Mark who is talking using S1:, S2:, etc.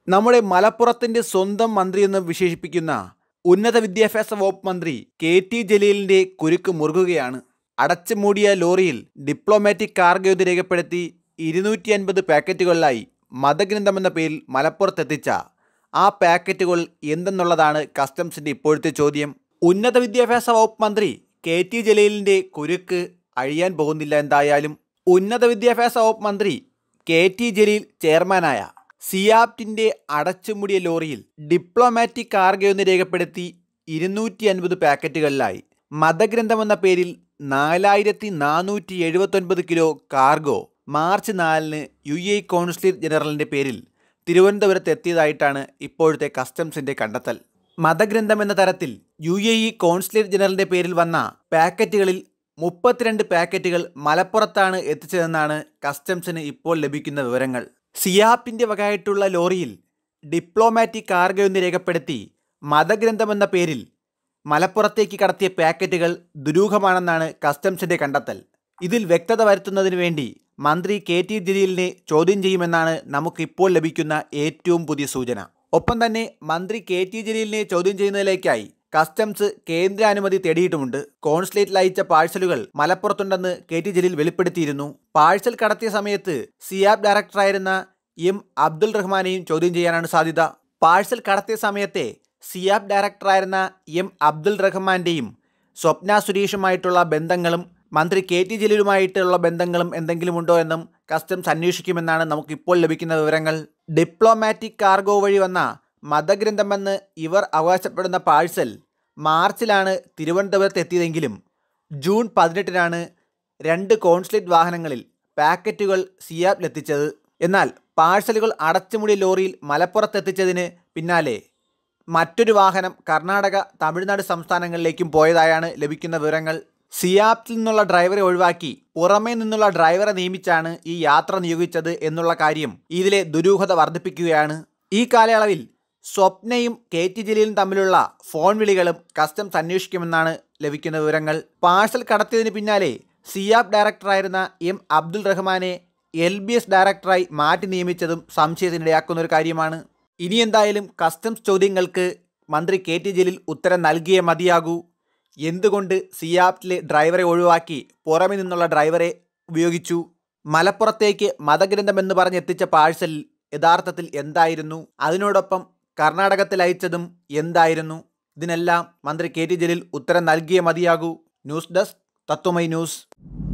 S1: നമ്മുടെ മലപ്പുറത്തിന്റെ സ്വന്തം മന്ത്രി എന്ന് വിശേഷിപ്പിക്കുന്ന ഉന്നത വിദ്യാഭ്യാസ വകുപ്പ് മന്ത്രി കെ ടി ജലീലിന്റെ കുരുക്ക് മുറുകുകയാണ് അടച്ചു മൂടിയ ലോറിയിൽ ഡിപ്ലോമാറ്റിക് കാർഗോ എന്ന് രേഖപ്പെടുത്തി ഇരുന്നൂറ്റി അൻപത് പാക്കറ്റുകളിലായി മതഗ്രന്ഥമെന്ന പേരിൽ മലപ്പുറത്തെത്തിച്ച ആ പാക്കറ്റുകൾ എന്തെന്നുള്ളതാണ് കസ്റ്റംസിന്റെ ഇപ്പോഴത്തെ ചോദ്യം ഉന്നത വിദ്യാഭ്യാസ വകുപ്പ് മന്ത്രി കെ ടി ജലീലിന്റെ കുരുക്ക് അഴിയാൻ പോകുന്നില്ല എന്തായാലും ഉന്നത വിദ്യാഭ്യാസ വകുപ്പ് മന്ത്രി കെ ടി ജലീൽ ചെയർമാനായ സിയാപ്റ്റിന്റെ അടച്ചുമൂടിയ ലോറിയിൽ ഡിപ്ലോമാറ്റിക് കാർഗോ എന്ന് രേഖപ്പെടുത്തി ഇരുന്നൂറ്റി അൻപത് പാക്കറ്റുകളിലായി മതഗ്രന്ഥമെന്ന പേരിൽ നാലായിരത്തി നാനൂറ്റി എഴുപത്തൊൻപത് കിലോ കാർഗോ മാർച്ച് നാലിന് യു എ കോൺസുലേറ്റ് ജനറലിന്റെ പേരിൽ തിരുവനന്തപുരത്ത് എത്തിയതായിട്ടാണ് ഇപ്പോഴത്തെ കസ്റ്റംസിന്റെ കണ്ടെത്തൽ മതഗ്രന്ഥം എന്ന തരത്തിൽ യു എ ഇ കോൺസുലേറ്റ് ജനറലിന്റെ പേരിൽ വന്ന പാക്കറ്റുകളിൽ മുപ്പത്തിരണ്ട് പാക്കറ്റുകൾ മലപ്പുറത്താണ് എത്തിച്ചതെന്നാണ് കസ്റ്റംസിന് ഇപ്പോൾ ലഭിക്കുന്ന വിവരങ്ങൾ സിയാപ്പിന്റെ വകയായിട്ടുള്ള ലോറിയിൽ ഡിപ്ലോമാറ്റിക് കാർഗോ എന്ന് രേഖപ്പെടുത്തി മതഗ്രന്ഥമെന്ന പേരിൽ മലപ്പുറത്തേക്ക് കടത്തിയ പാക്കറ്റുകൾ ദുരൂഹമാണെന്നാണ് കസ്റ്റംസിന്റെ കണ്ടെത്തൽ ഇതിൽ വ്യക്തത വരുത്തുന്നതിന് വേണ്ടി മന്ത്രി കെ ടി ജലീലിനെ ചോദ്യം ചെയ്യുമെന്നാണ് നമുക്കിപ്പോൾ ലഭിക്കുന്ന ഏറ്റവും പുതിയ സൂചന ഒപ്പം തന്നെ മന്ത്രി കെ ടി ജലീലിനെ ചോദ്യം ചെയ്യുന്നതിലേക്കായി കസ്റ്റംസ് കേന്ദ്ര അനുമതി തേടിയിട്ടുമുണ്ട് കോൺസുലേറ്റിൽ അയച്ച പാഴ്സലുകൾ മലപ്പുറത്തുണ്ടെന്ന് കെ ടി ജലീൽ വെളിപ്പെടുത്തിയിരുന്നു പാഴ്സൽ കടത്തിയ സമയത്ത് സിയാബ് ഡയറക്ടറായിരുന്ന എം അബ്ദുൾ റഹ്മാനെയും ചോദ്യം ചെയ്യാനാണ് സാധ്യത പാഴ്സൽ കടത്തിയ സമയത്തെ സിയാബ് ഡയറക്ടറായിരുന്ന എം അബ്ദുൾ റഹ്മാന്റെയും സ്വപ്ന സുരേഷുമായിട്ടുള്ള ബന്ധങ്ങളും മന്ത്രി കെ ടി ജലീലുമായിട്ടുള്ള ബന്ധങ്ങളും എന്തെങ്കിലും ഉണ്ടോ എന്നും കസ്റ്റംസ് അന്വേഷിക്കുമെന്നാണ് നമുക്കിപ്പോൾ ലഭിക്കുന്ന വിവരങ്ങൾ ഡിപ്ലോമാറ്റിക് കാർഗോ വഴി വന്ന മതഗ്രന്ഥമെന്ന് ഇവർ അവകാശപ്പെടുന്ന പാഴ്സൽ മാർച്ചിലാണ് തിരുവനന്തപുരത്ത് എത്തിയതെങ്കിലും ജൂൺ പതിനെട്ടിനാണ് രണ്ട് കോൺസുലേറ്റ് വാഹനങ്ങളിൽ പാക്കറ്റുകൾ സിയാബിലെത്തിച്ചത് എന്നാൽ പാഴ്സലുകൾ അടച്ചുമുടിയ ലോറിയിൽ മലപ്പുറത്തെത്തിച്ചതിന് പിന്നാലെ മറ്റൊരു വാഹനം കർണാടക തമിഴ്നാട് സംസ്ഥാനങ്ങളിലേക്കും പോയതായാണ് ലഭിക്കുന്ന വിവരങ്ങൾ സിയാപ്റ്റിൽ നിന്നുള്ള ഡ്രൈവറെ ഒഴിവാക്കി പുറമേ നിന്നുള്ള ഡ്രൈവറെ നിയമിച്ചാണ് ഈ യാത്ര നിയോഗിച്ചത് എന്നുള്ള കാര്യം ഇതിലെ ദുരൂഹത വർദ്ധിപ്പിക്കുകയാണ് ഈ കാലയളവിൽ സ്വപ്നയും കെ ടി ജലീലും തമ്മിലുള്ള ഫോൺ വിളികളും കസ്റ്റംസ് അന്വേഷിക്കുമെന്നാണ് ലഭിക്കുന്ന വിവരങ്ങൾ പാഴ്സൽ കടത്തിയതിന് പിന്നാലെ സിയാബ് ഡയറക്ടറായിരുന്ന എം അബ്ദുൾ റഹ്മാനെ എൽ ബി എസ് ഡയറക്ടറായി മാറ്റി നിയമിച്ചതും സംശയത്തിനിടയാക്കുന്ന ഒരു കാര്യമാണ് ഇനി എന്തായാലും കസ്റ്റംസ് ചോദ്യങ്ങൾക്ക് മന്ത്രി കെ ടി ജലീൽ ഉത്തരം നൽകിയേ മതിയാകൂ എന്തുകൊണ്ട് സിയാപ്റ്റിലെ ഡ്രൈവറെ ഒഴിവാക്കി പുറമെ നിന്നുള്ള ഡ്രൈവറെ ഉപയോഗിച്ചു മലപ്പുറത്തേക്ക് മതഗ്രന്ഥമെന്ന് പറഞ്ഞ് എത്തിച്ച പാഴ്സൽ യഥാർത്ഥത്തിൽ എന്തായിരുന്നു അതിനോടൊപ്പം കർണാടകത്തിൽ അയച്ചതും എന്തായിരുന്നു ഇതിനെല്ലാം മന്ത്രി കെ ടി ജലീൽ ഉത്തരം നൽകിയേ മതിയാകൂ ന്യൂസ് ഡെസ്ക് തത്വമൈ ന്യൂസ്